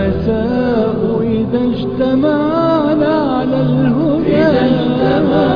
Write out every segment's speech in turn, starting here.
الرؤساء إذا اجتمعنا على الهدى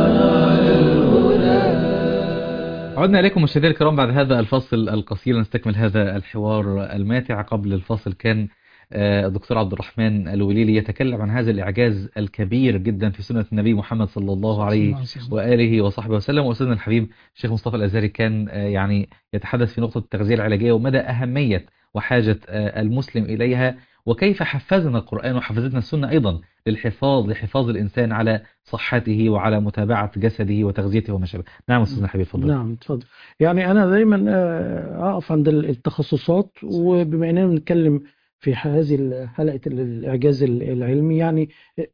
عدنا إليكم مشاهدينا الكرام بعد هذا الفاصل القصير نستكمل هذا الحوار الماتع قبل الفاصل كان آه، الدكتور عبد الرحمن الوليلي يتكلم عن هذا الإعجاز الكبير جدا في سنة النبي محمد صلى الله عليه وآله وصحبه وسلم وأستاذنا الحبيب الشيخ مصطفى الأزهري كان آه، يعني يتحدث في نقطة التغذية العلاجية ومدى أهمية وحاجة آه، المسلم إليها وكيف حفزنا القرآن وحفزتنا السنة أيضا للحفاظ لحفاظ الإنسان على صحته وعلى متابعة جسده وتغذيته وما شابه نعم أستاذنا الحبيب تفضل نعم اتفضل يعني انا دايما آه، اقف عند التخصصات وبما اننا بنتكلم في هذه حلقة الإعجاز العلمي يعني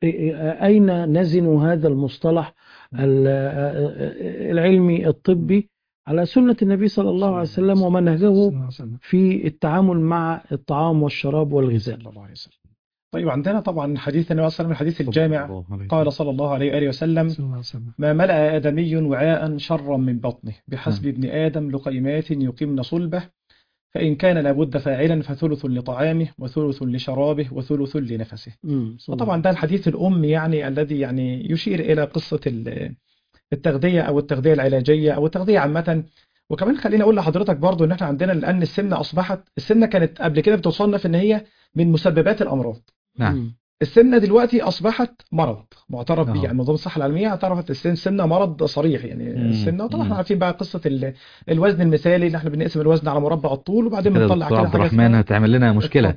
أين نزن هذا المصطلح ال- العلمي الطبي على سنة النبي صلى الله عليه وسلم ومنهجه في التعامل مع الطعام والشراب والغذاء صلى الله عليه وسلم طيب عندنا طبعا حديث النبي صلى الله عليه وسلم الحديث الجامع قال صلى الله عليه وآله وسلم ما ملأ آدمي وعاء شرا من بطنه بحسب ابن آدم لقيمات يقمن صلبه فإن كان لابد فاعلا فثلث لطعامه وثلث لشرابه وثلث لنفسه مم، صلى الله وطبعا ده الحديث الأم يعني الذي يعني يشير إلى قصة ال- التغذية أو التغذية العلاجية أو التغذية عامة وكمان خليني أقول لحضرتك برضو إن إحنا عندنا لأن السمنة أصبحت السمنة كانت قبل كده بتصنف إن هي من مسببات الأمراض نعم مم. السمنة دلوقتي أصبحت مرض معترف به أه. يعني منظمة الصحة العالمية اعترفت السن السمنة مرض صريح يعني مم. السمنة وطبعا احنا مم. عارفين بقى قصة ال- الوزن المثالي اللي احنا بنقسم الوزن على مربع الطول وبعدين كده بنطلع دكتور كده عبد حاجة الرحمن اسمها هتعمل لنا مشكلة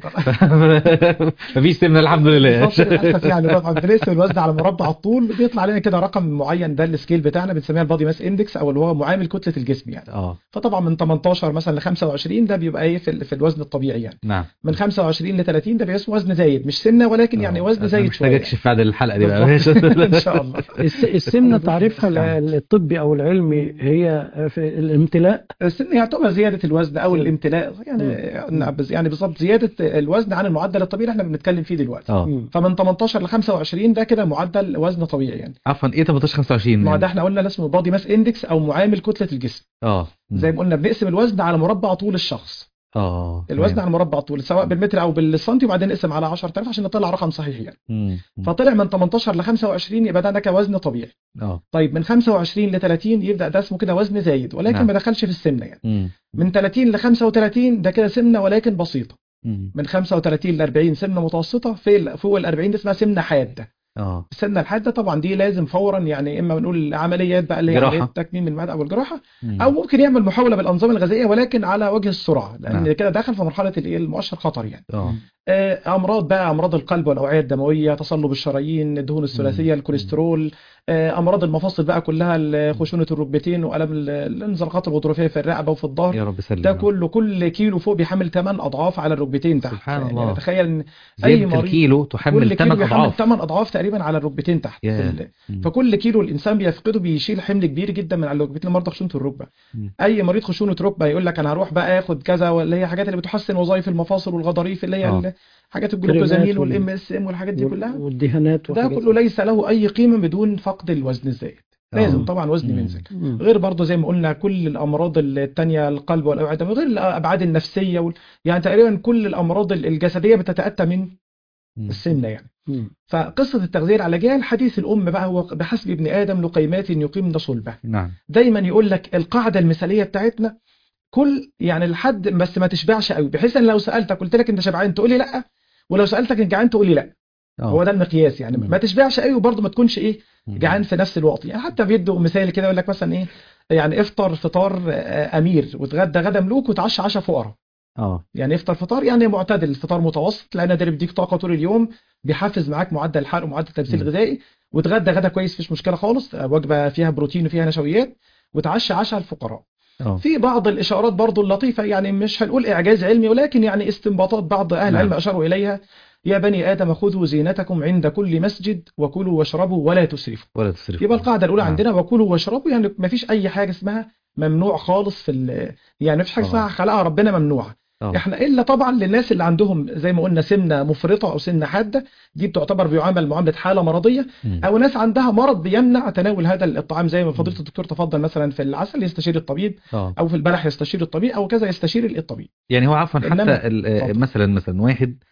اتفضل. مفيش سمنة الحمد لله بالظبط للاسف يعني طبعا بنقسم الوزن على مربع الطول بيطلع لنا كده رقم معين ده السكيل بتاعنا بنسميها البادي ماس اندكس او اللي هو معامل كتلة الجسم يعني اه فطبعا من 18 مثلا ل 25 ده بيبقى ايه في, ال- في الوزن الطبيعي يعني نعم من 25 ل 30 ده بيبقى اسمه وزن زايد مش سمنة ولكن يعني آه. وزن أنا زايد محتاج شوية اكشف بعد الحلقة دي بقى بالظبط. ان شاء الله الس- السمنة تعريفها ال- الطبي أو العلمي هي في الامتلاء السن يعتبر زيادة الوزن أو زيادة. الامتلاء يعني نعم، بس- يعني بالظبط زيادة الوزن عن المعدل الطبيعي اللي احنا بنتكلم فيه دلوقتي اه مم. فمن 18 ل 25 ده كده معدل وزن طبيعي يعني عفوا ايه 18 25 ما يعني؟ ده احنا قلنا ده اسمه بادي ماس اندكس او معامل كتلة الجسم اه زي ما قلنا بنقسم الوزن على مربع طول الشخص اه الوزن تمام. على مربع طول سواء بالمتر او بالسنتي وبعدين نقسم على 10000 عشان نطلع رقم صحيح يعني مم. مم. فطلع من 18 ل 25 يبقى ده كوزن طبيعي اه طيب من 25 ل 30 يبدا ده اسمه كده وزن زايد ولكن نعم. ما دخلش في السمنه يعني مم. من 30 ل 35 ده كده سمنه ولكن بسيطه مم. من 35 ل 40 سمنه متوسطه في ال- فوق ال 40 دي اسمها سمنه حاده اه السمنه الحاده طبعا دي لازم فورا يعني اما بنقول عمليات بقى اللي هي جراحة. عمليات تكميم المعده او الجراحه مم. او ممكن يعمل محاوله بالانظمه الغذائيه ولكن على وجه السرعه لان نعم. كده داخل في مرحله الايه المؤشر خطر يعني اه آه، امراض بقى امراض القلب والاوعيه الدمويه تصلب الشرايين الدهون الثلاثيه الكوليسترول آه، امراض المفاصل بقى كلها ال- خشونه الركبتين والم ال- الانزلاقات الغضروفيه في الرقبه وفي الظهر يا رب سلم ده كله كل كيلو فوق بيحمل 8 اضعاف على الركبتين تحت سبحان يعني الله. تخيل ان اي زيادة مريض الكيلو تحمل كل كيلو 8 بيحمل اضعاف 8 اضعاف تقريبا على الركبتين تحت ياه. في ال- مم. فكل كيلو الانسان بيفقده بيشيل حمل كبير جدا من على الركبتين لمرضى خشونه الركبه مم. اي مريض خشونه ركبه يقول لك انا هروح بقى اخد كذا واللي هي حاجات اللي بتحسن وظائف المفاصل والغضاريف اللي هي آه. ال- حاجات الجلوكوزامين كريمات وال- والام اس ام والحاجات دي كلها والدهانات ده وحاجات كله ليس له اي قيمه بدون فقد الوزن الزائد لازم آه. طبعا وزن مم. ينزل مم. غير برضه زي ما قلنا كل الامراض التانية القلب والاوعيه الدمويه غير الابعاد النفسيه وال... يعني تقريبا كل الامراض الجسديه بتتاتى من مم. السمنه يعني مم. فقصه التغذيه العلاجيه الحديث الام بقى هو بحسب ابن ادم لقيمات يقيمن صلبه نعم دايما يقول لك القاعده المثاليه بتاعتنا كل يعني لحد بس ما تشبعش قوي بحيث ان لو سالتك قلت لك انت شبعان تقول لي لا ولو سالتك انت جعان تقول لي لا اه هو ده المقياس يعني مم. ما تشبعش قوي وبرضه ما تكونش ايه مم. جعان في نفس الوقت يعني حتى بيدوا مثال كده يقول لك مثلا ايه يعني افطر فطار آه، امير وتغدى غدا ملوك وتعشى عشاء فقراء اه يعني افطر فطار يعني معتدل فطار متوسط لان ده اللي بيديك طاقه طول اليوم بيحفز معاك معدل الحرق ومعدل التمثيل مم. الغذائي وتغدى غدا كويس مفيش مشكله خالص آه، وجبه فيها بروتين وفيها نشويات وتعشى عشاء الفقراء اه في بعض الاشارات برضو اللطيفه يعني مش هنقول اعجاز علمي ولكن يعني استنباطات بعض اهل نعم. العلم اشاروا اليها يا بني ادم خذوا زينتكم عند كل مسجد وكلوا واشربوا ولا تسرفوا ولا تسرف يبقى القاعده الاولى نعم. عندنا وكلوا واشربوا يعني ما فيش اي حاجه اسمها ممنوع خالص في ال- يعني ما فيش حاجه آه. اسمها خلقها ربنا ممنوعه اه احنا الا طبعا للناس اللي عندهم زي ما قلنا سمنه مفرطه او سمنه حاده دي بتعتبر بيعامل معامله حاله مرضيه مم. او ناس عندها مرض بيمنع تناول هذا الطعام زي ما فضيله الدكتور تفضل مثلا في العسل يستشير الطبيب اه او في البلح يستشير الطبيب او كذا يستشير الطبيب يعني هو عفوا إنما- حتى ال- آه، اتفضل. مثلا مثلا واحد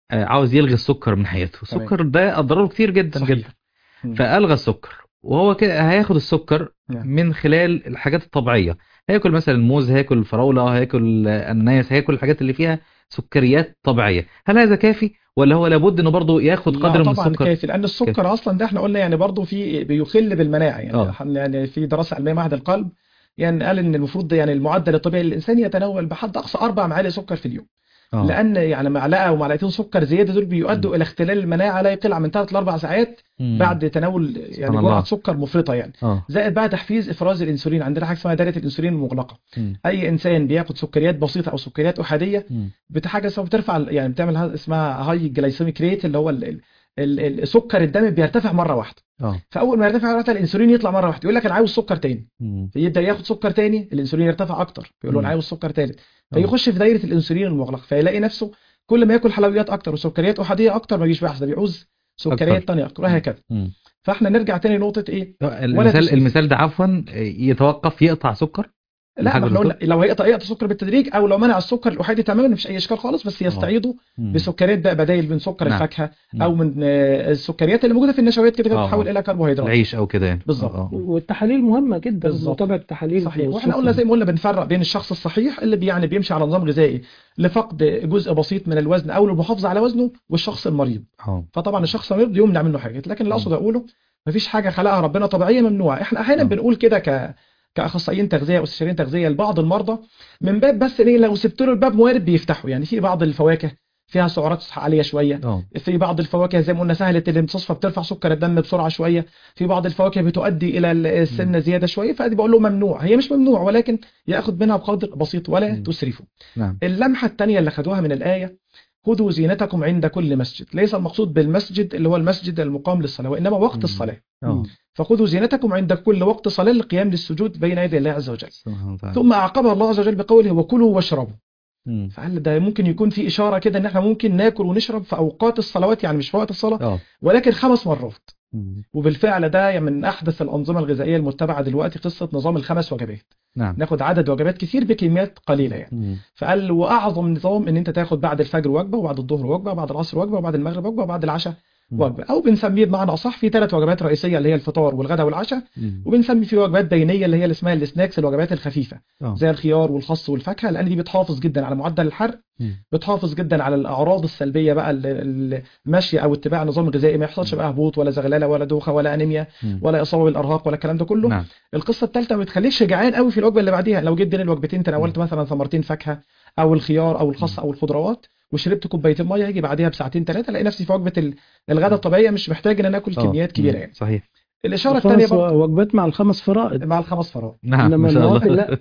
آه، عاوز يلغي السكر من حياته تمام. السكر ده اضراره كتير جدا صحيح. جدا مم. فالغى السكر وهو كده هياخد السكر نعم. من خلال الحاجات الطبيعيه هياكل مثلا الموز هياكل الفراوله هياكل آه، الناس هياكل الحاجات اللي فيها سكريات طبيعيه هل هذا كافي ولا هو لابد انه برضه ياخد لا قدر من طبعا السكر كافي لان السكر اصلا ده احنا قلنا يعني برضه في بيخل بالمناعه يعني آه. إحنا يعني في دراسه علميه معهد القلب يعني قال ان المفروض يعني المعدل الطبيعي للانسان يتناول بحد اقصى اربع معالق سكر في اليوم آه. لان يعني معلقه ومعلقتين سكر زياده دول بيؤدوا الى اختلال المناعه لا يقل عن من 3 ل 4 ساعات مم. بعد تناول يعني الله. جرعه سكر مفرطه يعني اه زائد بقى تحفيز افراز الانسولين عندنا حاجه اسمها دايره الانسولين المغلقه مم. اي انسان بياخد سكريات بسيطه او سكريات احاديه مم. بتحاجه اسمها بترفع يعني بتعمل ها- اسمها هاي جلايسيميك ريت اللي هو ال- ال- ال- سكر الدم بيرتفع مره واحده اه فاول ما يرتفع مره واحده الانسولين يطلع مره واحده يقول لك انا عاوز سكر تاني مم. فيبدا ياخد سكر تاني الانسولين يرتفع اكتر فيقول له مم. انا عاوز سكر تالت آه. فيخش في دايره الانسولين المغلق فيلاقي نفسه كل ما ياكل حلويات اكتر وسكريات احاديه اكتر ما يجيش بحث ده بيعوز أكتر. سكريات تانية اكتر وهكذا مم. فاحنا نرجع تاني لنقطه ايه المثال تسويف. المثال ده عفوا يتوقف يقطع سكر لا حاجة ما احنا بالظبط. قلنا لو هيقطع يقطع سكر بالتدريج او لو منع السكر الاحادي تماما مفيش اي اشكال خالص بس يستعيضه مم. بسكريات بقى بدايل من سكر نعم. الفاكهه مم. او من آه، السكريات اللي موجوده في النشويات كده كده آه. بتتحول الى كربوهيدرات العيش او كده يعني بالظبط. آه، آه. والتحاليل مهمه جدا بالظبط. متابعه التحاليل صحيح في واحنا قلنا السكر. زي ما قلنا بنفرق بين الشخص الصحيح اللي بي- يعني بيمشي على نظام غذائي لفقد جزء بسيط من الوزن او للمحافظه على وزنه والشخص المريض اه فطبعا الشخص المريض يمنع منه حاجات لكن اللي اقصد اقوله مفيش حاجه خلقها ربنا طبيعيه ممنوعه احنا احيانا آه. بنقول كده ك كاخصائيين تغذيه واستشاريين تغذيه لبعض المرضى من باب بس ايه لو سبت له الباب موارد بيفتحوا يعني في بعض الفواكه فيها سعرات عاليه شويه اه في بعض الفواكه زي ما قلنا سهله الامتصاص فبترفع سكر الدم بسرعه شويه في بعض الفواكه بتؤدي الى السمنه زياده شويه فادي بقول له ممنوع هي مش ممنوع ولكن ياخد منها بقدر بسيط ولا مم. تسرفوا نعم اللمحه الثانيه اللي خدوها من الايه خذوا زينتكم عند كل مسجد ليس المقصود بالمسجد اللي هو المسجد المقام للصلاه وانما وقت مم. الصلاه اه فخذوا زينتكم عند كل وقت صلاه للقيام للسجود بين يدي الله عز وجل سبحانه وتعالى ثم اعقبها الله عز وجل بقوله وكلوا واشربوا مم. فهل ده ممكن يكون في اشاره كده ان احنا ممكن ناكل ونشرب في اوقات الصلوات يعني مش في وقت الصلاه اه ولكن خمس مرات مم. وبالفعل ده من احدث الانظمه الغذائيه المتبعه دلوقتي قصه نظام الخمس وجبات نعم ناخد عدد وجبات كتير بكميات قليله يعني مم. فقال واعظم نظام ان انت تاخد بعد الفجر وجبه وبعد الظهر وجبه وبعد العصر وجبه وبعد المغرب وجبه وبعد العشاء مم. وجبه او بنسميه بمعنى اصح في ثلاث وجبات رئيسيه اللي هي الفطار والغداء والعشاء مم. وبنسمي في وجبات بينيه اللي هي اللي اسمها السناكس الوجبات الخفيفه اه زي الخيار والخس والفاكهه لان دي بتحافظ جدا على معدل الحرق مم. بتحافظ جدا على الاعراض السلبيه بقى ال- ال- المشي او اتباع نظام غذائي ما يحصلش بقى هبوط ولا زغلله ولا دوخه ولا انيميا مم. ولا اصابه بالارهاق ولا الكلام ده كله نعم القصه الثالثه ما بتخليكش جعان قوي في الوجبه اللي بعديها لو جيت بين الوجبتين تناولت مثلا ثمرتين فاكهه او الخيار او الخس او الخضروات وشربت كوبايتين ميه يجي بعديها بساعتين ثلاثه الاقي نفسي في وجبه ال- الغداء الطبيعيه مش محتاج ان انا اكل آه. كميات كبيره مم. يعني صحيح الاشاره الثانيه خمس برضه وجبات مع الخمس فرائض مع الخمس فروات نعم انما ما شاء النوافل الله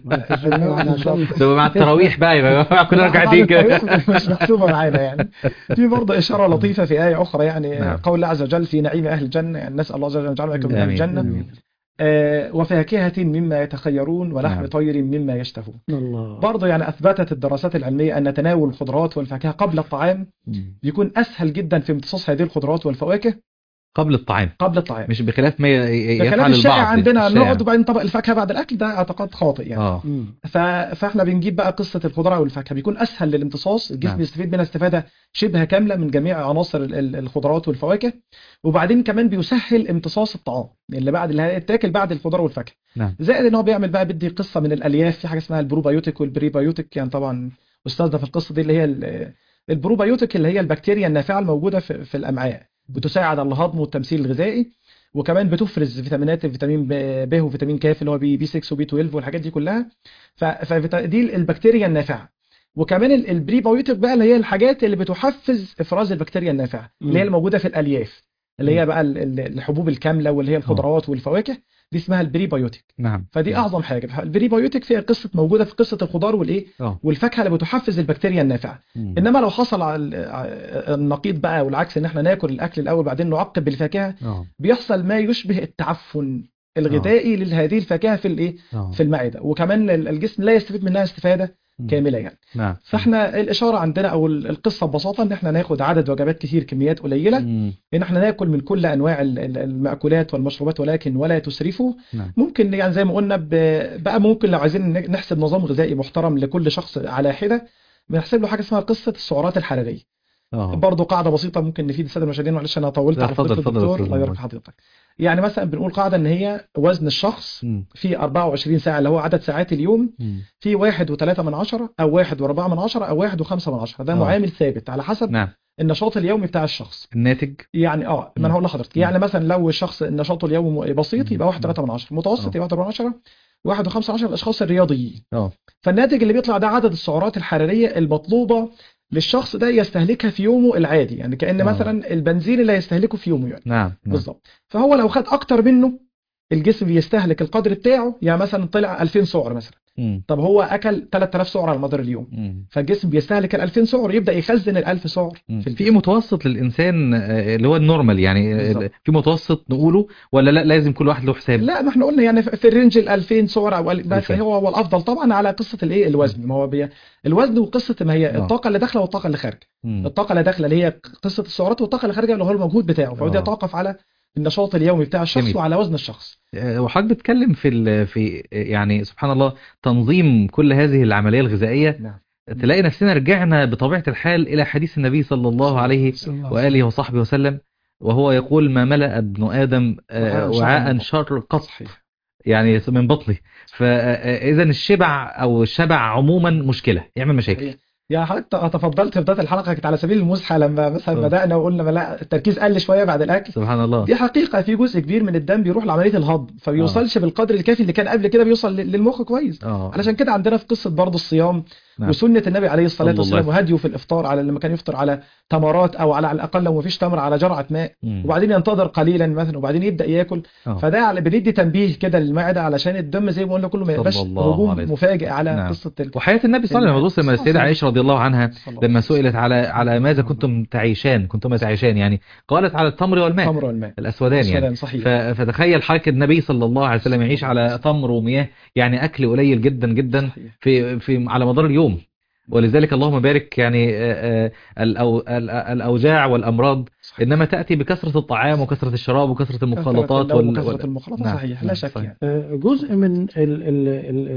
لا عشان ده مع التراويح بقى يبقى كلنا قاعدين كده مش محسوبه معانا يعني في برضه اشاره لطيفه في ايه اخرى يعني نعم. قول الله عز وجل في نعيم اهل الجنه يعني نسال الله عز وجل ان يجعلنا من اهل آمين. الجنه آمين. آه، وفاكهه مما يتخيرون ولحم نعم. طير مما يشتهون الله برضه يعني اثبتت الدراسات العلميه ان تناول الخضروات والفاكهه قبل الطعام مم. بيكون اسهل جدا في امتصاص هذه الخضروات والفواكه قبل الطعام قبل الطعام مش بخلاف ما ي- بخلاف يفعل الشائع البعض عندنا الشائع. نقعد وبعدين طبق الفاكهه بعد الاكل ده اعتقاد خاطئ يعني اه مم. ف... فاحنا بنجيب بقى قصه الخضره والفاكهه بيكون اسهل للامتصاص الجسم نعم. يستفيد منها استفاده شبه كامله من جميع عناصر ال- ال- الخضروات والفواكه وبعدين كمان بيسهل امتصاص الطعام اللي بعد اللي هيتاكل بعد الخضار والفاكهه نعم. زائد ان هو بيعمل بقى بدي قصه من الالياف في حاجه اسمها البروبايوتيك والبريبايوتيك يعني طبعا استاذنا في القصه دي اللي هي ال- البروبايوتيك اللي هي البكتيريا النافعه الموجوده في, في الامعاء بتساعد على الهضم والتمثيل الغذائي وكمان بتفرز فيتامينات فيتامين ب ب وفيتامين ك اللي هو بي بي 6 وبي 12 والحاجات دي كلها ف- فدي البكتيريا النافعه وكمان ال- البريبايوتيك بقى اللي هي الحاجات اللي بتحفز افراز البكتيريا النافعه اللي هي مم. الموجوده في الالياف اللي هي بقى ال- ال- الحبوب الكامله واللي هي الخضروات والفواكه دي اسمها البريبايوتيك نعم فدي اعظم حاجه البريبايوتيك فيها قصه موجوده في قصه الخضار والايه اه والفاكهه اللي بتحفز البكتيريا النافعه مم. انما لو حصل على ال- ع- النقيض بقى والعكس ان احنا ناكل الاكل الاول بعدين نعقب بالفاكهه اه بيحصل ما يشبه التعفن الغذائي لهذه الفاكهه في الايه اه في المعده وكمان ال- الجسم لا يستفيد منها استفاده مم. كامله يعني نعم فاحنا الاشاره عندنا او ال- القصه ببساطه ان احنا ناخد عدد وجبات كتير كميات قليله مم. ان احنا ناكل من كل انواع ال- ال- المأكولات والمشروبات ولكن ولا تسرفوا نعم ممكن يعني زي ما قلنا ب- بقى ممكن لو عايزين ن- نحسب نظام غذائي محترم لكل شخص على حده بنحسب له حاجه اسمها قصه السعرات الحراريه اه برضه قاعده بسيطه ممكن نفيد الساده المشاهدين معلش انا طولت لا، على اتفضل، فضيله اتفضل يا الدكتور أستاذ الله يبارك محمد. في حضرتك يعني مثلا بنقول قاعده ان هي وزن الشخص مم. في 24 ساعه اللي هو عدد ساعات اليوم مم. في واحد وثلاثة من عشرة أو واحد وأربعة من عشرة أو واحد وخمسة من عشرة ده آه. معامل ثابت على حسب نعم النشاط اليومي بتاع الشخص الناتج يعني اه ما مم. انا هقول لحضرتك مم. يعني مثلا لو الشخص نشاطه اليومي بسيط مم. يبقى واحد ثلاثة من عشرة متوسط آه. يبقى واحد من عشرة واحد وخمسة من عشرة الأشخاص الرياضيين اه فالناتج اللي بيطلع ده عدد السعرات الحرارية المطلوبة للشخص ده يستهلكها في يومه العادي يعني كأن آه. مثلا البنزين اللي هيستهلكه في يومه يعني نعم نعم بالظبط فهو لو خد أكتر منه الجسم بيستهلك القدر بتاعه يعني مثلا طلع 2000 سعر مثلا مم. طب هو اكل 3000 سعر على مدار اليوم مم. فالجسم بيستهلك ال 2000 سعر يبدا يخزن ال 1000 سعر مم. في في ايه متوسط للانسان آه، اللي هو النورمال يعني آه، بالظبط. في متوسط نقوله ولا لا لازم كل واحد له حساب لا ما احنا قلنا يعني في في الرينج ال 2000 سعر او ال- بس 2000. هو هو الافضل طبعا على قصه الايه الوزن ما هو بي... الوزن وقصه ما هي آه. الطاقه اللي داخله والطاقه اللي خارجه مم. الطاقه اللي داخله اللي هي قصه السعرات والطاقه اللي خارجه اللي هو المجهود بتاعه فهو ده آه. يتوقف على النشاط اليومي بتاع الشخص جميل. وعلى وزن الشخص آه، وحضرتك بتتكلم في ال- في يعني سبحان الله تنظيم كل هذه العملية الغذائية نعم تلاقي نفسنا رجعنا بطبيعة الحال إلى حديث النبي صلى الله عليه وآله وصحبه وسلم وهو يقول ما ملأ ابن آدم آه، وعاء شر وعاء من شر قط صحيح يعني من بطنه فإذا الشبع أو الشبع عموما مشكلة يعمل مشاكل صحيح. يعني حضرتك تفضلت في بدايه الحلقه كانت على سبيل المزحه لما مثلا آه. بدانا وقلنا ما لا التركيز قل شويه بعد الاكل سبحان الله دي حقيقة في جزء كبير من الدم بيروح لعملية الهضم فبيوصلش بالقدر الكافي اللي كان قبل كده بيوصل لل- للمخ كويس اه علشان كده عندنا في قصة برضه الصيام نعم. وسنة النبي عليه الصلاة صلى الله والسلام عليه وهديه في الإفطار على لما كان يفطر على تمرات أو على على الأقل لو مفيش تمر على جرعة ماء مم. وبعدين ينتظر قليلا مثلا وبعدين يبدأ ياكل آه. فده على بندي تنبيه كده للمعدة علشان الدم زي ما قلنا كله ما صلى يبقاش الله هجوم عليه وسلم. مفاجئ على نعم. قصة ال... وحياة النبي صلى الله عليه وسلم لما السيدة صلى عائشة رضي الله عنها صلى الله لما سئلت على على ماذا كنتم تعيشان كنتم تعيشان يعني قالت على التمر والماء التمر والماء الأسودان يعني السودان صحيح ف- فتخيل حضرتك النبي صلى الله عليه وسلم يعيش على تمر ومياه يعني أكل قليل جدا جدا صحيح. في في على مدار اليوم ولذلك اللهم بارك يعني آه، آه، الأو- ال- الأوجاع والأمراض صحيح. إنما تأتي بكثرة الطعام وكثرة الشراب وكثرة المخلطات كثرة النوم وال... وكثرة وال... المخالطة نعم، صحيح نعم، لا شك صحيح. يعني آه، جزء من ال- ال- ال-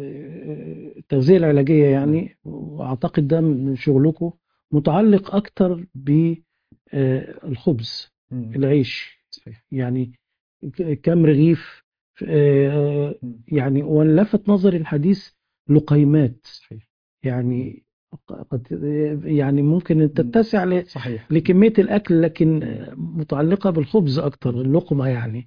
ال- التغذية العلاجية يعني وأعتقد ده من شغلكم متعلق أكتر بالخبز مم. العيش صحيح يعني ك- كم رغيف آه، مم. يعني ولفت نظري الحديث لقيمات صحيح يعني قد يعني ممكن أن تتسع ل- صحيح لكمية الأكل لكن متعلقة بالخبز أكتر اللقمة يعني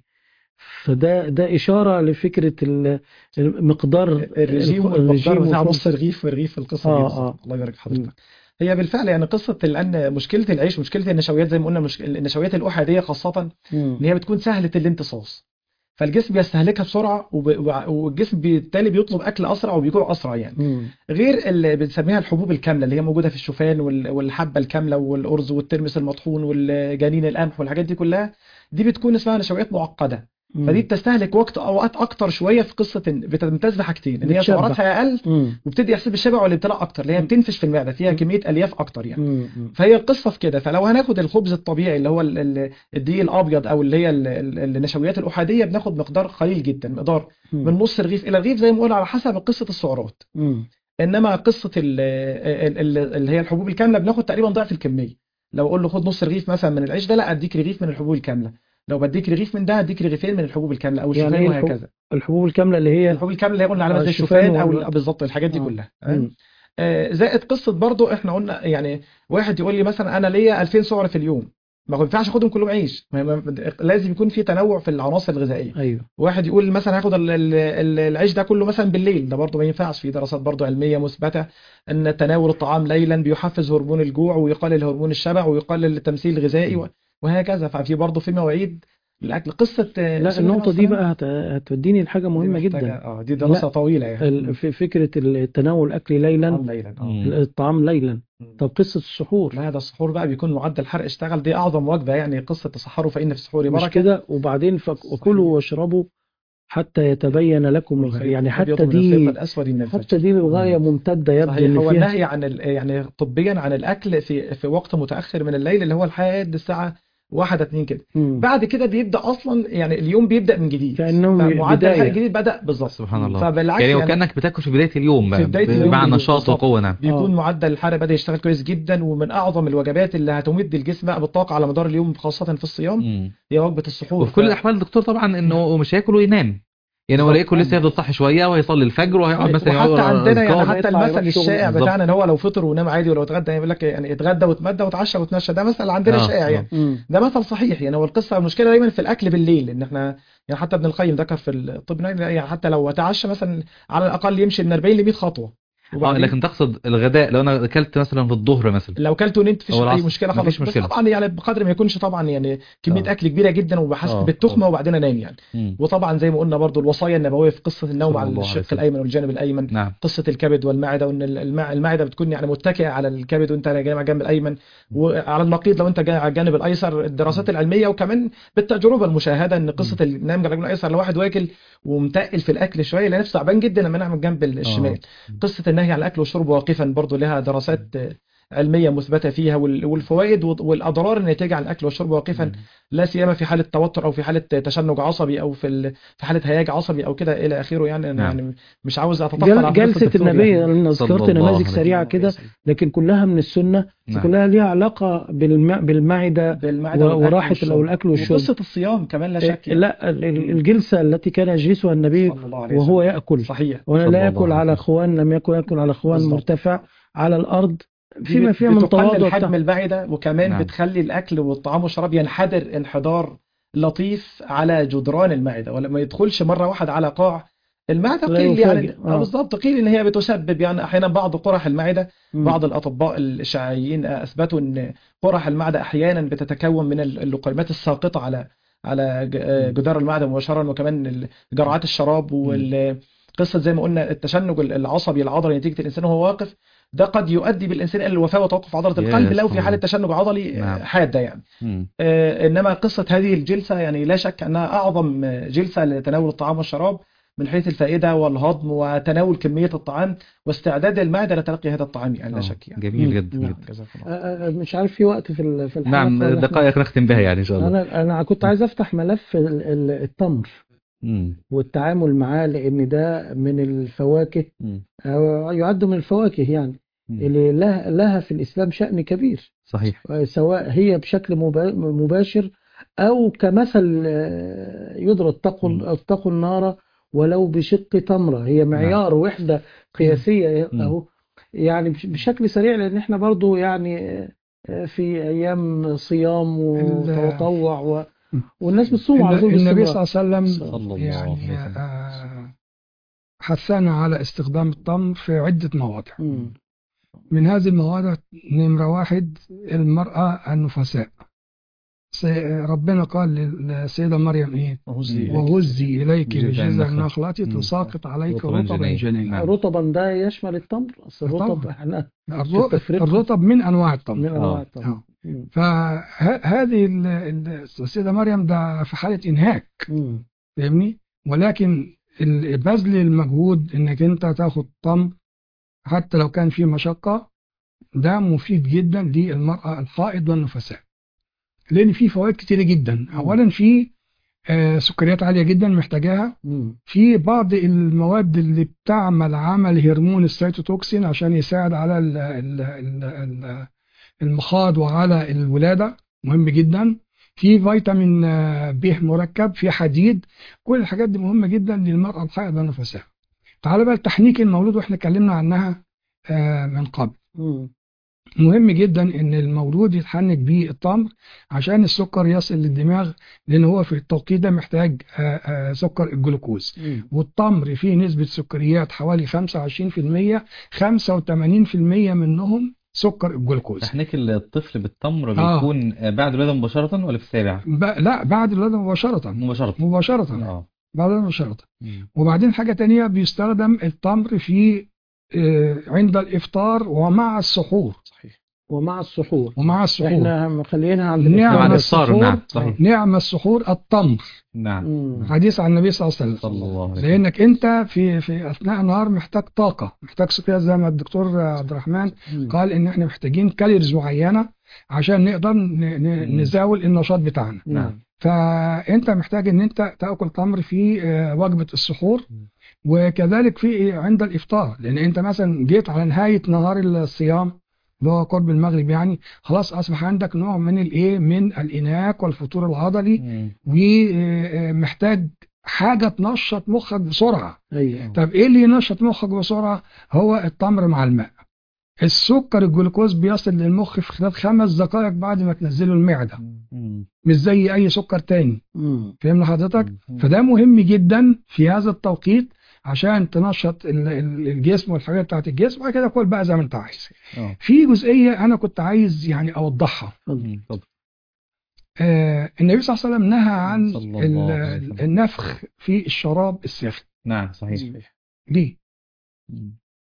فده ده إشارة لفكرة ال- المقدار الرجيم الخ- والمقدار بتاع والخبز. نص رغيف ورغيف في القصه آه، دي بالظبط. آه. الله يبارك في حضرتك هي بالفعل يعني قصه لان مشكله العيش مشكله النشويات زي ما قلنا مش... النشويات الاحاديه خاصه مم. ان هي بتكون سهله الامتصاص فالجسم بيستهلكها بسرعه وب... وع- والجسم بالتالي بيطلب اكل اسرع وبيجوع اسرع يعني مم. غير اللي بنسميها الحبوب الكامله اللي هي موجوده في الشوفان وال... والحبه الكامله والارز والترمس المطحون والجنين القمح والحاجات دي كلها دي بتكون اسمها نشويات معقده مم. فدي بتستهلك وقت اوقات اكتر شويه في قصه إن بتمتاز بحاجتين ان هي بتشبع. سعراتها اقل مم. وبتدي احساس بالشبع والامتلاء اكتر اللي هي مم. بتنفش في المعده فيها مم. كميه الياف اكتر يعني مم. مم. فهي القصه في كده فلو هناخد الخبز الطبيعي اللي هو ال- ال- الدقيق الابيض او اللي هي ال- ال- النشويات الاحاديه بناخد مقدار قليل جدا مقدار من نص رغيف الى رغيف زي ما قلنا على حسب قصه السعرات مم. انما قصه ال- ال- ال- اللي هي الحبوب الكامله بناخد تقريبا ضعف الكميه لو اقول له خد نص رغيف مثلا من العيش ده لا اديك رغيف من الحبوب الكامله لو بديك رغيف من ده اديك رغيفين من الحبوب الكامله او يعني الشوفان إيه الحب- وهكذا الحبوب الكاملة اللي هي الحبوب الكامله اللي هي قلنا عليها آه، زي الشوفان الشوفان او وال- ال- بالظبط الحاجات دي آه. كلها مم. آه، زائد قصه برضو احنا قلنا يعني واحد يقول لي مثلا انا ليا 2000 سعر في اليوم ما هو ينفعش اخدهم كلهم عيش ما- ما- لازم يكون في تنوع في العناصر الغذائيه أيوه واحد يقول مثلا هاخد ال- ال- ال- العيش ده كله مثلا بالليل ده برضه ما ينفعش في دراسات برضه علميه مثبته ان تناول الطعام ليلا بيحفز هرمون الجوع ويقلل هرمون الشبع ويقلل التمثيل الغذائي و- وهكذا ففي برضه في مواعيد الاكل قصه آه، لا سيدنا النقطة دي السلام بقى هت- هتوديني لحاجة دي مهمة محتاجة- جدا اه دي دراسه طويله يعني ال- في فكرة التناول الأكل ليلا طعام ليلا اه مم. الطعام ليلا طب قصة السحور لا ده السحور بقى بيكون معدل الحرق اشتغل دي اعظم وجبه يعني قصه تسحروا فان في السحور مش بركه كده وبعدين فك- وكلوا واشربوا حتى يتبين لكم الخير يعني حتى دي الاسود من الفجر حتى دي للغاية ممتدة يبدو صحيح ان هو فيها النهي عن ال... يعني طبيا عن الاكل في في وقت متاخر من الليل اللي هو لحد الساعه واحد اتنين كده مم. بعد كده بيبدا اصلا يعني اليوم بيبدا من جديد كأنه فمعدل بداية. الحرق الجديد بدا بالظبط سبحان الله فبالعكس يعني يعني, وكانك بتاكل في بدايه اليوم بقى في بداية اليوم مع بالظبط. نشاط وقوه نعم بيكون آه. معدل الحرق بدا يشتغل كويس جدا ومن اعظم الوجبات اللي هتمد الجسم بقى بالطاقه على مدار اليوم خاصه في الصيام مم. هي وجبه السحور وفي كل ف- الاحوال دكتور طبعا انه مش هياكل وينام يعني هو بالظبط. ياكل لسه يفضل صاحي شويه وهيصلي الفجر وهيقعد مثلا وحتى يقرا عندنا يعني أذكار. حتى يطلع المثل يروح شغل. الشائع بالظبط. بتاعنا ان هو لو فطر ونام عادي ولو اتغدى يقول لك يعني اتغدى واتمدى واتعشى واتنشى ده مثل عندنا آه، شائع آه. يعني مم. ده مثل صحيح يعني هو القصه المشكله دايما في الاكل بالليل ان احنا يعني حتى ابن القيم ذكر في الطب النبوي يعني حتى لو تعشى مثلا على الاقل يمشي من 40 ل 100 خطوه اه وبعدين لكن تقصد الغداء لو انا اكلت مثلا في الظهر مثلا لو كلت ونمت مفيش أو اي العصر. مشكله مفيش خالص بس مشكلة. طبعا يعني بقدر ما يكونش طبعا يعني كميه آه. اكل كبيره جدا وبحسب آه، بالتخمه آه. وبعدين انام يعني مم. وطبعا زي ما قلنا برضو الوصايا النبويه في قصه النوم صلى على الله عليه الشق وسلم. الايمن والجانب الايمن نعم قصه الكبد والمعده وان المع- المعده بتكون يعني متكئه على الكبد وانت جاي على الجنب الايمن وعلى النقيض لو انت جاي على الجانب الايسر الدراسات العلميه وكمان بالتجربه المشاهده ان قصه النام على الجانب الايسر لو واحد واكل ومتقل في الاكل شويه يلاقي نفسه تعبان جدا لما ينام على الجنب الشمال قصه النهي عن الاكل والشرب واقفا برضو لها دراسات علميه مثبته فيها وال- والفوائد والاضرار الناتجه عن الاكل والشرب واقفا لا سيما في حاله توتر او في حاله تشنج عصبي او في ال- في حاله هياج عصبي او كده الى اخره يعني أنا نعم. يعني مش عاوز اتطفل على جل- قصة جلسة الدكتور النبي يعني. أنا صلى ذكرت الله نماذج عليه سريعة كده لكن كلها من السنة نعم. كلها ليها علاقة بالم... بالمعدة بالمعده و- والأكل وراحة والشرب. الأكل والشرب. وقصه الصيام كمان لا شك يعني. لا ال- ال- الجلسة التي كان يجلسها النبي صلى الله عليه وهو وسلم. يأكل صحيح وأنا صلى لا الله يأكل عليه على وسلم. أخوان لم يكن يأكل على أخوان بالظبط. مرتفع على الأرض دي فيما بت- فيها من بتقلل تواضع حجم تع- المعده وكمان نعم. بتخلي الاكل والطعام والشراب ينحدر انحدار لطيف على جدران المعده ولما يدخلش مره واحده على قاع المعده لا قيل يعني يفاجئ. آه. آه. بالظبط قيل ان هي بتسبب يعني احيانا بعض قرح المعده مم. بعض الاطباء الاشعاعيين اثبتوا ان قرح المعده احيانا بتتكون من اللقيمات الساقطه على على ج- آه، جدار المعده مباشره وكمان ال- جرعات الشراب والقصه زي ما قلنا التشنج العصبي العضلي نتيجه الانسان وهو واقف ده قد يؤدي بالانسان الى الوفاه وتوقف عضله يا القلب لو في سلام. حاله تشنج عضلي آه، نعم. حاده يعني مم. آه، انما قصه هذه الجلسه يعني لا شك انها اعظم جلسه لتناول الطعام والشراب من حيث الفائده والهضم وتناول كميه الطعام واستعداد المعده لتلقي هذا الطعام يعني لا آه، شك يعني جميل مم. جدا نعم. جدا جزاكم آه، الله آه، مش عارف في وقت في ال- في الحلقة نعم ولا إحنا- دقائق نختم بها يعني ان شاء الله أنا أنا كنت عايز أفتح ملف ال- ال- التمر مم. والتعامل معاه لأن ده من الفواكه مم. أو يعد من الفواكه يعني مم. اللي لها, لها في الإسلام شأن كبير صحيح سواء هي بشكل مبا- مباشر أو كمثل آه، يضرب اتقوا مم. اتقوا النار ولو بشق تمرة هي معيار وحدة قياسية مم. أهو يعني بش- بشكل سريع لأن احنا برضو يعني آه، في أيام صيام وتطوع و... والناس بتصوم على طول النبي باستمرار. صلى الله عليه صلى وسلم الله يعني عليه وسلم. آه، حثنا على استخدام التمر في عدة مواضع مم. من هذه المواضع نمرة واحد المرأة النفساء سي- ربنا قال للسيدة مريم إيه وهزي وهزي إليك بجذع بجذع النخلة. النخلة مم. تساقط عليك رطباً رطبا جنيا. جنيا نعم. رطبا ده يشمل التمر أصل الرطب طبعاً. احنا الرطب التفرقة. الرطب من أنواع من التمر أنواع آه. التمر آه. مم. فهذه السيدة مريم ده في حالة إنهاك مم. فاهمني ولكن ال- بذل المجهود انك انت تاخد تمر حتى لو كان فيه مشقة ده مفيد جدا للمرأة الحائض والنفساء لان فيه فوائد كتيرة جدا اولا فيه آه، سكريات عالية جدا محتاجاها مم. في بعض المواد اللي بتعمل عمل هرمون السيتوتوكسين عشان يساعد على ال- ال- ال- ال- المخاض وعلى الولادة مهم جدا في فيتامين آه، ب مركب في حديد كل الحاجات دي مهمة جدا للمرأة الحائض والنفساء تعال بقى التحنيك المولود واحنا اتكلمنا عنها آه، من قبل مم. مهم جدا ان المولود يتحنك بيه التمر عشان السكر يصل للدماغ لان هو في التوقيت ده محتاج آه، آه، سكر الجلوكوز مم. والتمر فيه نسبة سكريات حوالي 25% 85% منهم سكر الجلوكوز تحنيك الطفل بالتمر آه. بيكون بعد الولادة مباشرة ولا في السابع؟ ب... لا بعد الولادة مباشرة مباشرة مباشرة اه بعد الولادة مباشرة مم. وبعدين حاجة تانية بيستخدم التمر في آه، عند الإفطار ومع السحور صحيح ومع السحور ومع السحور احنا مخلينها عند نعم مع الإفطار. الإفطار السحور نعم صحيح نعم السحور التمر نعم مم. حديث عن النبي صلى الله عليه وسلم صلى الله عليه وسلم لانك انت في في اثناء النهار محتاج طاقه محتاج سكريات زي ما الدكتور عبد الرحمن مم. قال ان احنا محتاجين كالوريز معينه عشان نقدر ن- ن- مم. نزاول النشاط بتاعنا نعم فانت محتاج ان انت تاكل تمر في آه، وجبه السحور وكذلك في عند الافطار لان انت مثلا جيت على نهايه نهار الصيام اللي هو قرب المغرب يعني خلاص اصبح عندك نوع من الايه من الاناك والفتور العضلي مم. ومحتاج حاجه تنشط مخك بسرعه ايوه طب ايه اللي ينشط مخك بسرعه هو التمر مع الماء السكر الجلوكوز بيصل للمخ في خلال خمس دقائق بعد ما تنزله المعده مم. مش زي اي سكر تاني مم. فهمنا حضرتك مم. فده مهم جدا في هذا التوقيت عشان تنشط ال- ال- الجسم والحاجات بتاعت الجسم وبعد كده كل بقى زي ما انت عايز اه في جزئيه انا كنت عايز يعني اوضحها اتفضل. اتفضل. آه النبي صلى الله عليه وسلم نهى عن صلى الله ال- عليه وسلم. النفخ في الشراب الساخن نعم صحيح ليه مم.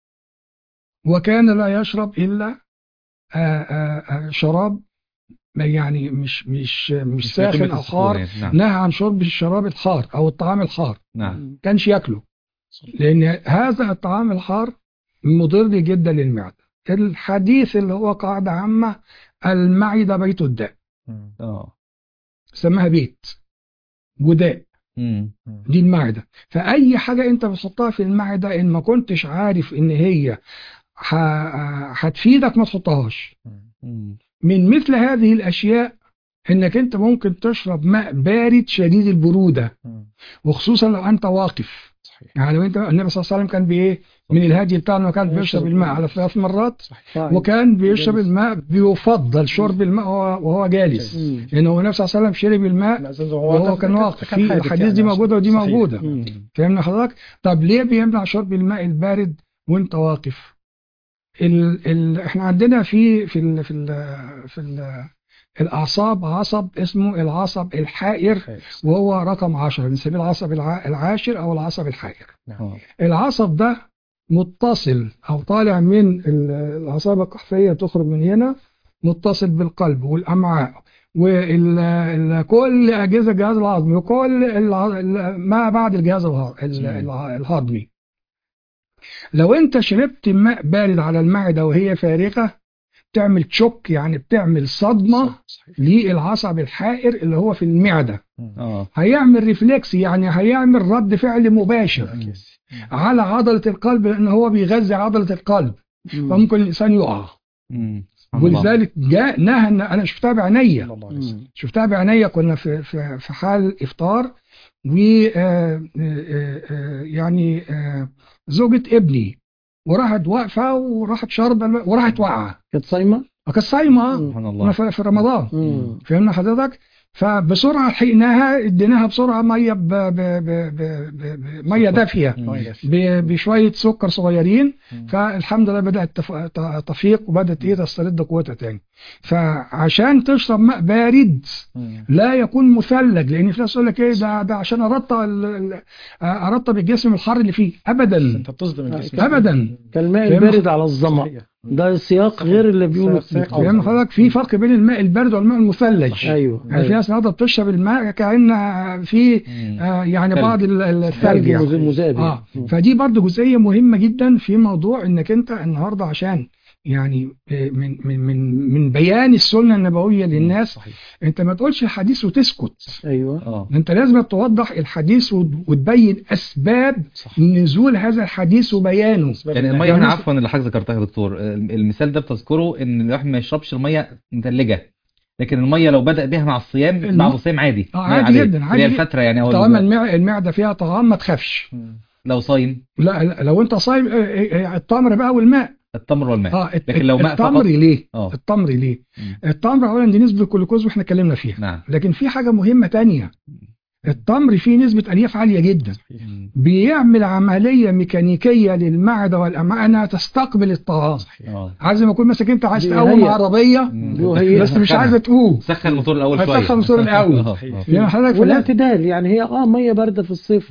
وكان لا يشرب الا آه، آه، آه، شراب ما يعني مش مش مش ساخن بقيمة او السكون حار يعني. نعم نهى عن شرب الشراب الحار او الطعام الحار نعم كانش ياكله لان هذا الطعام الحار مضر جدا للمعده الحديث اللي هو قاعده عامه المعده بيت الداء اه سماها بيت وداء مم. دي المعده فاي حاجه انت بتحطها في المعده ان ما كنتش عارف ان هي ه- هتفيدك ما تحطهاش مم. من مثل هذه الاشياء انك انت ممكن تشرب ماء بارد شديد البروده وخصوصا لو انت واقف صحيح يعني لو انت النبي صلى الله عليه وسلم كان بايه من الهدي بتاعه كان يشرب بيشرب الماء على ثلاث مرات صحيح. وكان بيشرب جالس. الماء بيفضل شرب الماء وهو وهو جالس مم. لانه النبي صلى الله عليه وسلم شرب الماء لا، زي- وهو كان واقف في حادث الحديث يعني دي عشان- موجوده ودي صحيح. موجوده مم. فهمنا حضرتك طب ليه بيمنع شرب الماء البارد وانت واقف ال ال احنا عندنا في في ال في ال في ال الاعصاب عصب اسمه العصب الحائر حادث. وهو رقم 10 بنسميه العصب الع- العاشر او العصب الحائر آه. العصب ده متصل او طالع من ال- الاعصاب القحفيه تخرج من هنا متصل بالقلب والامعاء وكل اجهزه الجهاز الهضمي وكل الع- ال- ما بعد الجهاز الها- ال- الع- الهضمي لو انت شربت ماء بارد على المعده وهي فارغه بتعمل تشوك يعني بتعمل صدمه صحيح. للعصب الحائر اللي هو في المعده اه هيعمل ريفلكس يعني هيعمل رد فعل مباشر أكيس. على عضلة القلب لأن هو بيغذي عضلة القلب مم. فممكن الإنسان يقع مم. سبحان الله. ولذلك جاء نهى إن أنا شفتها بعينيا صلى الله عليه وسلم. مم. شفتها بعينيا كنا في في في حال إفطار و آه، آه، آه، يعني آه، زوجة ابني وراحت واقفة وراحت شاربة الماء وراحت واقعة كانت صايمه كانت صايمة مم. سبحان كنا الله في في رمضان مم. فهمنا حضرتك فبسرعة لحقناها اديناها بسرعة مية ب- ب- ب- ب- ب- مية دافية مم. ب- بشوية سكر صغيرين مم. فالحمد لله بدأت تف- ت- تفيق وبدأت ايه تسترد قوتها تاني فعشان تشرب ماء بارد مم. لا يكون مثلج لان في ناس يقول لك ايه ده ده عشان ارطب ال- ال- ارطب الجسم الحر اللي فيه ابدا انت بتصدم الجسم ابدا كالماء فاهم؟ البارد على الظما صحيح. ده سياق غير اللي بيقولوا سياق فيه. فاهم حضرتك في فرق بين الماء البارد والماء المثلج ايوه يعني في ناس النهارده بتشرب الماء كأن في مم. آه، يعني ثلج. بعض ال- ال- الثلج ثلج يعني. مذاب اه فدي برضو جزئيه مهمه جدا في موضوع انك انت النهارده عشان يعني آه، من من من من بيان السنه النبويه للناس صحيح. انت ما تقولش الحديث وتسكت ايوه اه انت لازم توضح الحديث وت- وتبين اسباب صح. نزول هذا الحديث وبيانه أسباب يعني النهي. الميه هنا يعني عفوا اللي حضرتك ذكرتها يا دكتور المثال ده بتذكره ان الواحد ما يشربش الميه متلجه لكن الميه لو بدأ بيها مع الصيام الم- بعد الصيام عادي آه، مية عادي عادية. جدا، اللي عادي هي جدا. الفتره يعني او طالما ال- المع- المعده فيها طعام ما تخافش مم. لو صايم لا لا، لو انت صايم آه، آه، آه، التمر بقى والماء التمر والماء اه الت- لكن لو ماء التمر فقط ليه اه التمر ليه مم. التمر اولا دي نسبه الجلوكوز واحنا اتكلمنا فيها نعم لكن في حاجه مهمه تانية التمر فيه نسبه الياف عاليه جدا صحيح. مم. بيعمل عمليه ميكانيكيه للمعده والامعاء انها تستقبل الطعام صحيح. اه عايز ما اكون مثلا انت عايز بيهيأ. تقوم عربيه مم. وهي- بس مش عايزه تقوم سخن الموتور الاول شويه هتسخن الموتور الأول. آه، آه. يعني حضرتك فلا- والاعتدال يعني هي اه ميه بارده في الصيف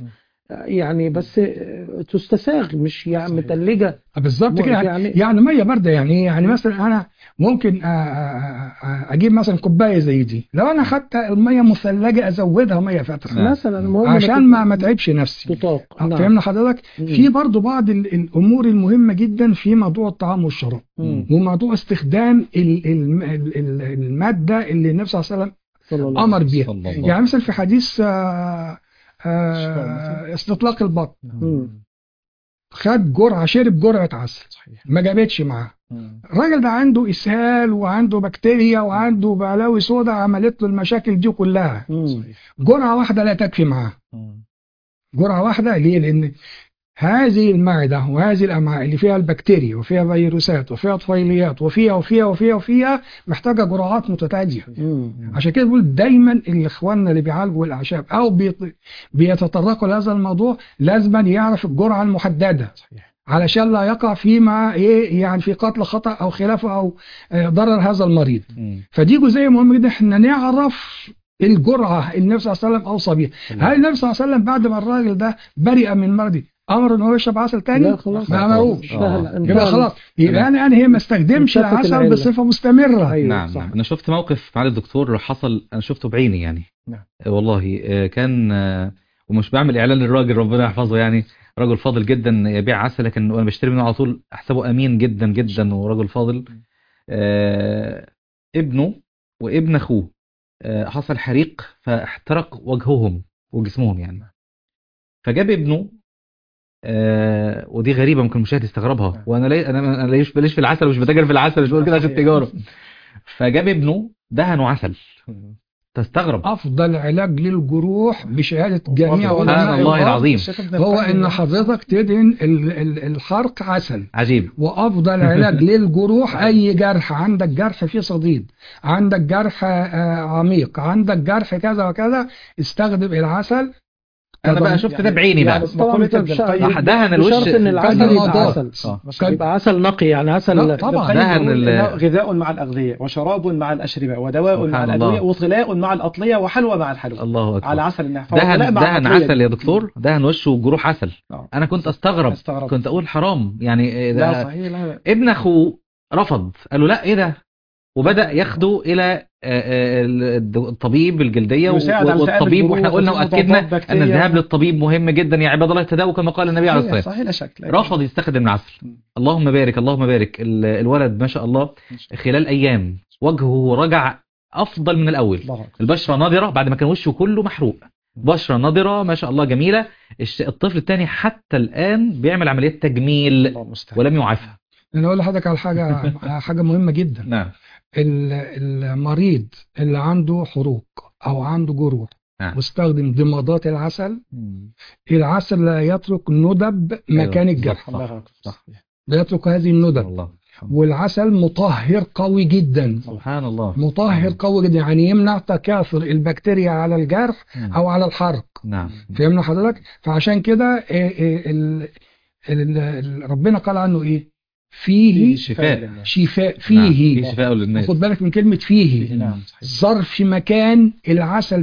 يعني بس آه، تستساغ مش يعني صحيح. متلجة بالظبط كده يعني, يعني يعني ميه بارده يعني ايه يعني مثلا انا ممكن أ- أ- أ- اجيب مثلا كوبايه زي دي لو انا خدت الميه مثلجه ازودها ميه فاتره نعم. مثلا المهم عشان إنك ما ما تعبش نفسي تطاق نعم. فهمنا حضرتك مم. في برضو بعض ال- الامور المهمه جدا في موضوع الطعام والشراب مم. وموضوع استخدام ال- ال- ال- ال- الماده اللي النبي صلى الله عليه وسلم صلى الله امر عليه بيها صلى الله يعني مثلا في حديث آه، آه، استطلاق البطن مم. خد جرعه شرب جرعه عسل صحيح ما جابتش معاه مم. الراجل ده عنده اسهال وعنده بكتيريا وعنده بلاوي سودا عملت له المشاكل دي كلها مم. صحيح جرعه واحده لا تكفي معاه مم. جرعه واحده ليه لان هذه المعده وهذه الامعاء اللي فيها البكتيريا وفيها فيروسات وفيها طفيليات وفيها وفيها وفيها وفيها محتاجه جرعات متتاليه مم. عشان كده بقول دايما الاخواننا اللي بيعالجوا الاعشاب او بيط- بيتطرقوا لهذا الموضوع لازم يعرف الجرعه المحدده صحيح علشان لا يقع فيما ايه يعني في قتل خطا او خلافه او آه، ضرر هذا المريض مم. فدي جزئيه مهمه جدا احنا نعرف الجرعه اللي النبي صلى الله عليه وسلم اوصى بيها هل النبي صلى الله عليه وسلم بعد ما الراجل ده برئ من مرضه امر ان هو يشرب عسل تاني لا خلاص ما امروش انتهى- آه. انتهى- يبقى خلاص يبقى انا انا هي ما استخدمش انتفت العسل العلة. بصفه مستمره ايوه نعم صح نعم انا شفت موقف مع الدكتور حصل انا شفته بعيني يعني نعم. آه، والله آه، كان آه، ومش بعمل اعلان للراجل ربنا يحفظه يعني راجل فاضل جدا يبيع عسل لكن وانا بشتري منه على طول احسبه امين جدا جدا ورجل فاضل آه، ابنه وابن اخوه آه، حصل حريق فاحترق وجههم وجسمهم يعني فجاب ابنه آه ودي غريبه ممكن المشاهد يستغربها وانا لي انا انا ليش بليش في العسل مش بتاجر في العسل مش بقول كده عشان تجاره فجاب ابنه دهنه عسل تستغرب افضل علاج للجروح بشهاده جميع سبحان علماء سبحان الله الغرب العظيم الشيخ ابن هو القيم ان حضرتك تدهن ال- ال- الحرق عسل عجيب وافضل علاج للجروح اي جرح عندك جرح فيه صديد عندك جرح آه، عميق عندك جرح كذا وكذا استخدم العسل انا بقى شفت ده بعيني بقى يعني طبعا مقولة انت ابن مش- القيم راح دهن الوش بشرط ان العسل كان يبقى الموضوع. عسل آه. كان- يبقى عسل نقي يعني عسل لا، طبعا. ابن القيم دهن يقول ال- إنه غذاء مع الأغذية وشراب مع الأشربة ودواء مع سبحان الأدوية الله. وطلاء مع الأطلية وحلوى مع الحلوى الله اكبر على عسل النحف دهن وطلاء مع دهن الأطلية. عسل يا دكتور دهن وشه وجروح عسل آه. انا كنت استغرب استغرب. كنت اقول حرام يعني لا ده صحيح لا ابن اخوه رفض قال له لا ايه ده وبدا ياخده الى آه، آه، الطبيب الجلديه يساعد على التئام والطبيب واحنا الجروح قلنا وتنظيف واكدنا مضادات ان بكتيريا. الذهاب للطبيب مهم جدا يا عباد الله تداووا كما قال النبي عليه الصلاه صحيح والسلام صحيح لا شك لكن- رفض يستخدم العسل مم. اللهم بارك اللهم بارك ال- الولد ما شاء الله خلال ايام وجهه رجع افضل من الاول الله أكبر. البشره نضره بعد ما كان وشه كله محروق بشره نضره ما شاء الله جميله الش- الطفل الثاني حتى الان بيعمل عمليات تجميل الله المستعان ولم يعافى انا اقول لحضرتك على حاجه على حاجه مهمه جدا نعم ال- المريض اللي عنده حروق او عنده جروح نعم. واستخدم ضمادات العسل العسل لا يترك ندب مكان أيوة، الجرح صح، الله أكبر. صح. لا يترك هذه الندب والله والعسل مطهر قوي جدا سبحان الله مطهر قوي جدا يعني يمنع تكاثر البكتيريا على الجرح مم. او على الحرق نعم فهمنا حضرتك فعشان كده إيه إيه ال- ال- ال- ربنا قال عنه ايه فيه شفاء. للناس. شفاء نعم. فيه في شفاء للناس خد بالك من كلمة فيه نعم صحيح ظرف مكان العسل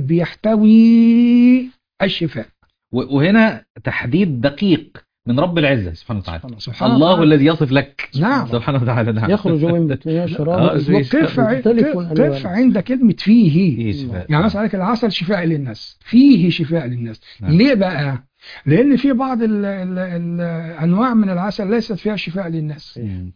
بيحتوي الشفاء و- وهنا تحديد دقيق من رب العزة سبحانه وتعالى سبحان الله الذي يصف لك نعم. سبحانه وتعالى نعم يخرج من بطنها آه، شراب زي- وقف مختلف الألوان. قف عند كلمة فيه فيه شفاء يعني مثلا عليك العسل شفاء للناس فيه شفاء للناس نعم. ليه بقى لان في بعض ال ال ال انواع من العسل ليست فيها شفاء للناس مم.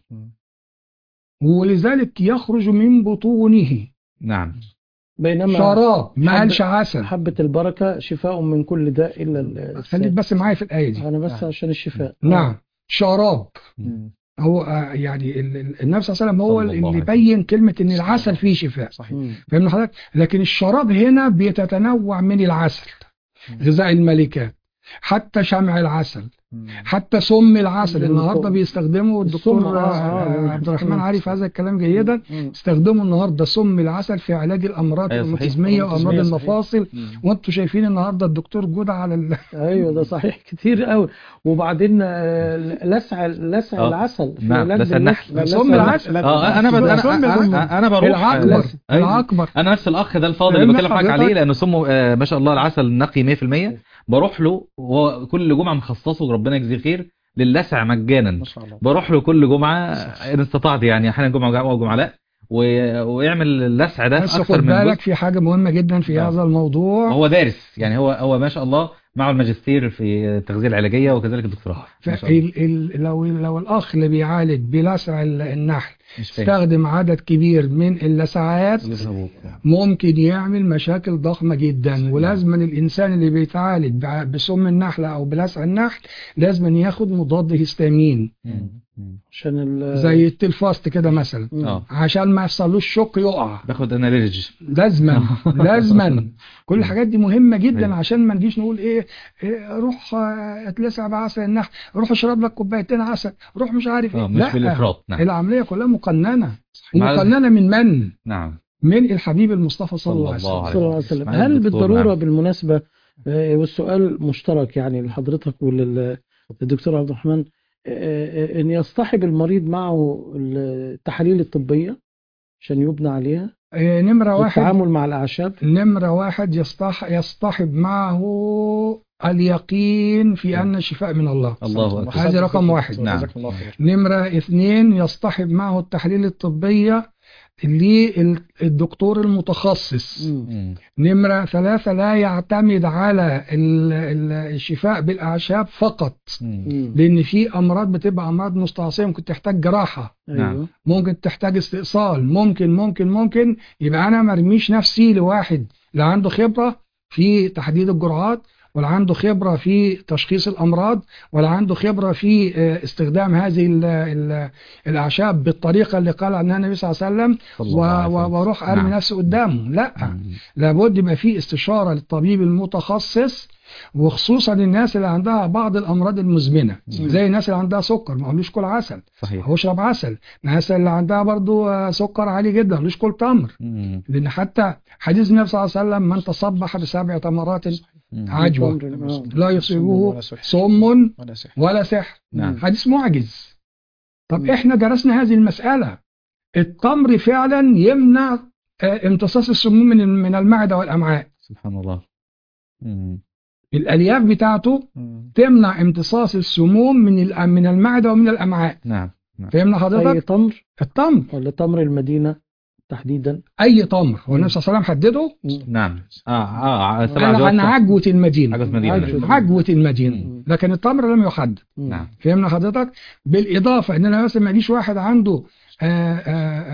ولذلك يخرج من بطونه نعم بينما شراب ما حب- قالش عسل حبة البركة شفاء من كل داء إلا ال- خليك بس معايا في الآية دي أنا بس عشان الشفاء نعم شراب مم. هو آه، يعني ال- ال- النبي صلى الله عليه وسلم هو صلى الله اللي عليه بين كلمة ان العسل فيه شفاء صحيح مم. فاهم حضرتك لكن الشراب هنا بيتتنوع من العسل غذاء الملكات حتى شمع العسل مم. حتى سم العسل مم. النهارده بيستخدمه الدكتور السم، آه، آه، آه. عبد الرحمن مم. عارف هذا الكلام جيدا مم. استخدموا النهارده سم العسل في علاج الامراض أيوة، صحيح. الروماتيزميه وامراض الروماتيزمية، صحيح. المفاصل مم. وانتم شايفين النهارده الدكتور جودة على ال... ايوه ده صحيح كتير قوي وبعدين آه، لسع لسع آه. العسل في نعم، علاج لسع النحل. بالنسبة- سم العسل. اه انا بد... انا, سم- أنا, سم. أنا, أنا بروح العكبر آه، أيوة. العكبر انا نفس الاخ ده الفاضل لأن اللي بكلم حضرتك حضرتك- عليه لانه سمه آه، ما شاء الله العسل نقي 100% بروح له وهو كل جمعه مخصصه ربنا يجزيه خير للسع مجانا ما شاء الله بروح له كل جمعه ان استطعت يعني احيانا جمعه وجمعه وجمعه لا و- ويعمل اللسع ده بس في خد اكثر من بالك جزء في حاجة مهمة جدا في آه. هذا الموضوع هو دارس يعني هو هو ما شاء الله معه الماجستير في التغذيه العلاجيه وكذلك الدكتوراه ما شاء الله فال ال لو لو الأخ اللي بيعالج بلسع ال- النحل مش فاهم استخدم عدد كبير من اللسعات ممكن يعمل مشاكل ضخمة جدا ولازم الإنسان اللي بيتعالج بع- بسم النحل أو بلسع النحل لازم ياخد مضاد هيستامين مم. مم. عشان ال زي التلفاست كده مثلا مم. اه عشان ما يحصلوش شوك يقع باخد اناليرج لازما لازما كل الحاجات دي مهمة جدا أيوة. عشان ما نجيش نقول ايه, إيه روح آه، اتلسع بعسل النحل روح اشرب لك كوبايتين عسل روح مش عارف ايه اه مش لا بالافراط نعم العملية كلها مقننة مع- ومقننة من من؟ نعم من الحبيب المصطفى صلى الله عليه صلى الله وسلم صلى الله عليه وسلم معالي هل الدكتور، بالضرورة نعم. بالمناسبة آه، والسؤال مشترك يعني لحضرتك وللدكتور عبد الرحمن آه، آه، ان يصطحب المريض معه التحاليل الطبية عشان يبنى عليها إيه، نمرة واحد والتعامل مع الأعشاب نمرة واحد يصطح يصطحب معه اليقين في أن الشفاء من الله الله أكبر. هذه رقم واحد. نعم. جزاكم الله خير نمرة اثنين يصطحب معه التحليل الطبية للدكتور المتخصص مم. نمرة ثلاثة لا يعتمد على ال- ال- الشفاء بالأعشاب فقط مم. مم. لأن في أمراض بتبقى أمراض مستعصية ممكن تحتاج جراحة نعم. أيوه ممكن تحتاج استئصال ممكن ممكن ممكن يبقى أنا مرميش نفسي لواحد لا عنده خبرة في تحديد الجرعات ولا عنده خبرة في تشخيص الأمراض ولا عنده خبرة في آه، استخدام هذه ال ال الأعشاب بالطريقة اللي قال عنها النبي صلى الله عليه وسلم صلى و- الله عليه و- وسلم. واروح ارمي نعم. نفسي قدامه لا مم. لابد يبقى في استشاره للطبيب المتخصص وخصوصا الناس اللي عندها بعض الامراض المزمنه زي الناس اللي عندها سكر ما قالوش كل عسل صحيح او اشرب عسل الناس اللي عندها برضو آه، سكر عالي جدا ما قالوش كل تمر مم. لان حتى حديث النبي صلى الله عليه وسلم من تصبح بسبع تمرات مم. عجوه آه. لا يصيبه ولا سحر. صم ولا سحر ولا سحر نعم حديث معجز طب مم. احنا درسنا هذه المسألة التمر فعلا يمنع آه، امتصاص السموم من من المعدة والأمعاء سبحان الله مم. الألياف بتاعته مم. تمنع امتصاص السموم من الأ- من المعدة ومن الأمعاء نعم فهمنا أي حضرتك تمر التمر ولا تمر المدينة تحديدا أي تمر هو النبي صلى الله عليه وسلم حدده نعم اه اه سبع قال عجوات عن عجوة المدينة عجوة مدينة عجوة. عجوة المدينة مم. لكن التمر لم يحدد مم. نعم فهمنا حضرتك بالإضافة إن أنا مثلا ما يجيش واحد عنده آه، آه،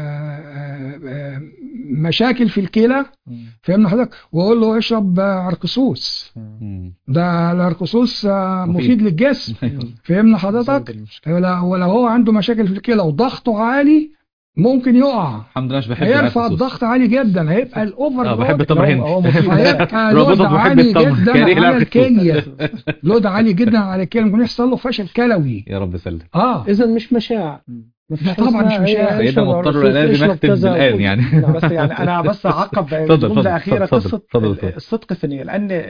آه، آه، مشاكل في الكلى مم. فهمنا حضرتك واقول له اشرب آه، عرقسوس مم. ده العرقسوس آه، مفيد. مفيد للجسم أيوة. فهمنا زود حضرتك المشكلة. ولا- ولو هو عنده مشاكل في الكلى وضغطه عالي ممكن يقع الحمد لله مش بحب هيرفع العسل. الضغط عالي جدا هيبقى الاوفر اه بحب لود التمر هو- هو مفيد. هيبقى رابطة لود بحب عالي التمر. جدا كريه على لعب الكليه لود عالي جدا على الكليه ممكن يحصل له فشل كلوي يا رب سلم اه إذا مش مشاع مفيش لا طبعاً حاجة مش اسمها مشاع. إيه، سيدنا اشرب مضطر عرقسوس، لازم اشرب أختم كذا الآن وكل- يعني. نعم. بس يعني انا بس اعقب اتفضل، جمله اتفضل، اخيره اتفضل، قصه اتفضل، اتفضل. الصدق في النيه لان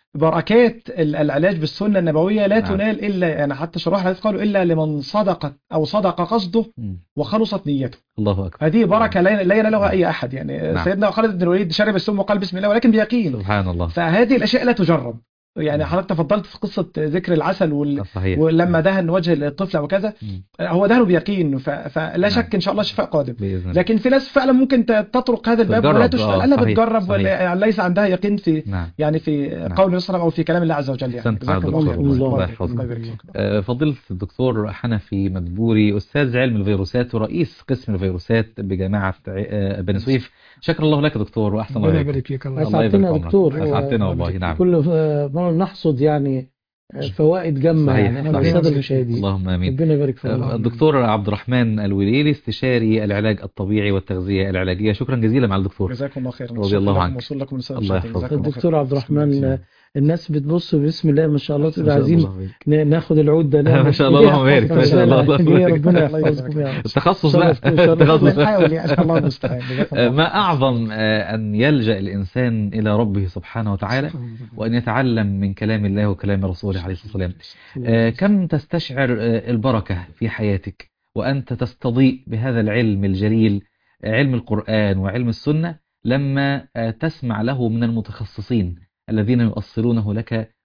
بركات ال- العلاج بالسنه النبويه لا نعم. تنال الا يعني حتى شراح الحديث قالوا الا لمن صدقت او صدق قصده مم. وخلصت نيته الله اكبر هذه بركه لا لا ينالها اي احد يعني نعم. سيدنا خالد بن الوليد شرب السم وقال بسم الله ولكن بيقين سبحان الله فهذه الاشياء لا تجرب يعني نعم. حضرتك تفضلت في قصه ذكر العسل وال... صحيح ولما دهن وجه الطفل وكذا مم. هو دهنه بيقين ف... فلا نعم. شك ان شاء الله شفاء قادم باذن الله لكن في ناس فعلا ممكن ت- تطرق هذا الباب بتجرب، ولا آه، تشفى لانها صحيح، بتجرب صحيح. ولا يعني ليس عندها يقين في نعم يعني في نعم. قول النبي صلى الله عليه وسلم او في كلام الله عز وجل يعني أحسنت جزاك على الله الدكتور. خير. الله الله يحفظك. الله يبارك فيك. آه، فضيلة الدكتور حنفي مدبوري أستاذ علم الفيروسات ورئيس قسم الفيروسات بجامعة آه، بني سويف شكر الله لك يا دكتور وأحسن الله ربنا إليك يبارك فيك الله الله أسعدتنا يبارك يا عمرك. دكتور أسعدتنا و- والله نعم كل آه، مرة نحصد يعني آه، فوائد جمة صحيح، يعني احنا صحيح. السادة المشاهدين اللهم آمين ربنا يبارك في آه، الله الدكتور عبد الرحمن الوليلي استشاري العلاج الطبيعي والتغذية العلاجية شكرا جزيلا مع الدكتور جزاكم الله خير رضي الله عنك. وصل لكم رسالة الله المشاهدين. يحفظك. جزاكم الله خير. الدكتور عبد الرحمن آه، الناس بتبص بسم الله ما شاء الله ما تبقى شاء عايزين الله. ن- ناخد العود ده ما شاء الله، اللهم بارك. ما شاء الله، اللهم يا بارك. ربنا الله يحفظكم يبارك. يا رب التخصص بقى شرف- شرف. التخصص بنحاول يعني الله المستعان جزاكم الله آه، ما أعظم آه، أن يلجأ الإنسان إلى ربه سبحانه وتعالى وأن يتعلم من كلام الله وكلام رسوله عليه الصلاة والسلام آه، كم تستشعر آه، البركة في حياتك وأنت تستضيء بهذا العلم الجليل آه، علم القرآن وعلم السنة لما آه، تسمع له من المتخصصين الذين يؤصلونه لك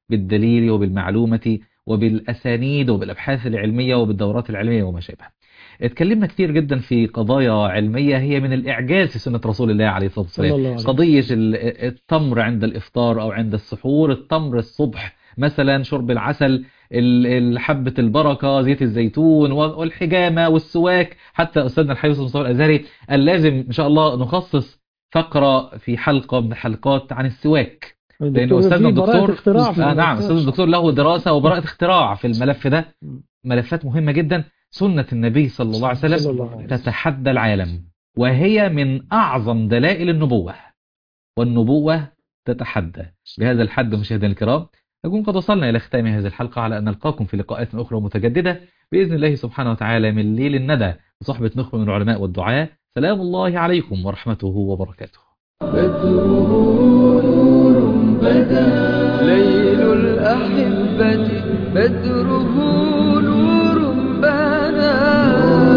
بالدليل وبالمعلومة وبالأسانيد وبالأبحاث العلمية وبالدورات العلمية وما شابه اتكلمنا كتير جدا في قضايا علمية هي من الإعجاز في سنة رسول الله عليه الصلاة صلى الله والسلام عليه قضية ال- التمر عند الإفطار أو عند السحور التمر الصبح مثلا شرب العسل ال- ال- حبة البركة زيت الزيتون والحجامة والسواك حتى أستاذنا الحبيب مصطفى الأزهري قال لازم إن شاء الله نخصص فقرة في حلقة من الحلقات عن السواك لأن الدكتور أستاذنا في براءة الدكتور اختراع في آه نعم الملفات. أستاذ الدكتور له دراسة وبراءة اختراع في الملف ده م. ملفات مهمة جدا سنة النبي صلى الله عليه صلى وسلم الله عليه وسلم. تتحدى العالم وهي من أعظم دلائل النبوة والنبوة تتحدى بهذا الحد مشاهدينا الكرام نكون قد وصلنا إلى ختام هذه الحلقة على أن نلقاكم في لقاءات أخرى متجددة بإذن الله سبحانه وتعالى من ليل الندى وصحبة نخبة من العلماء والدعاء سلام الله عليكم ورحمته وبركاته بدره نور بدا ليل الأحبة بدره نور بدا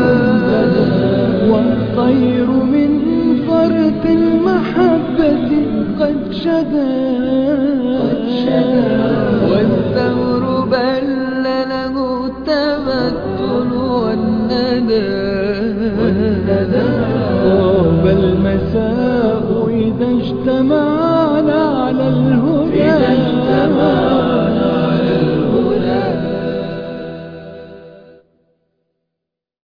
والطير من فرط المحبة قد شدا والثور بل له التمثل والندى طاب المساء إذا اجتمع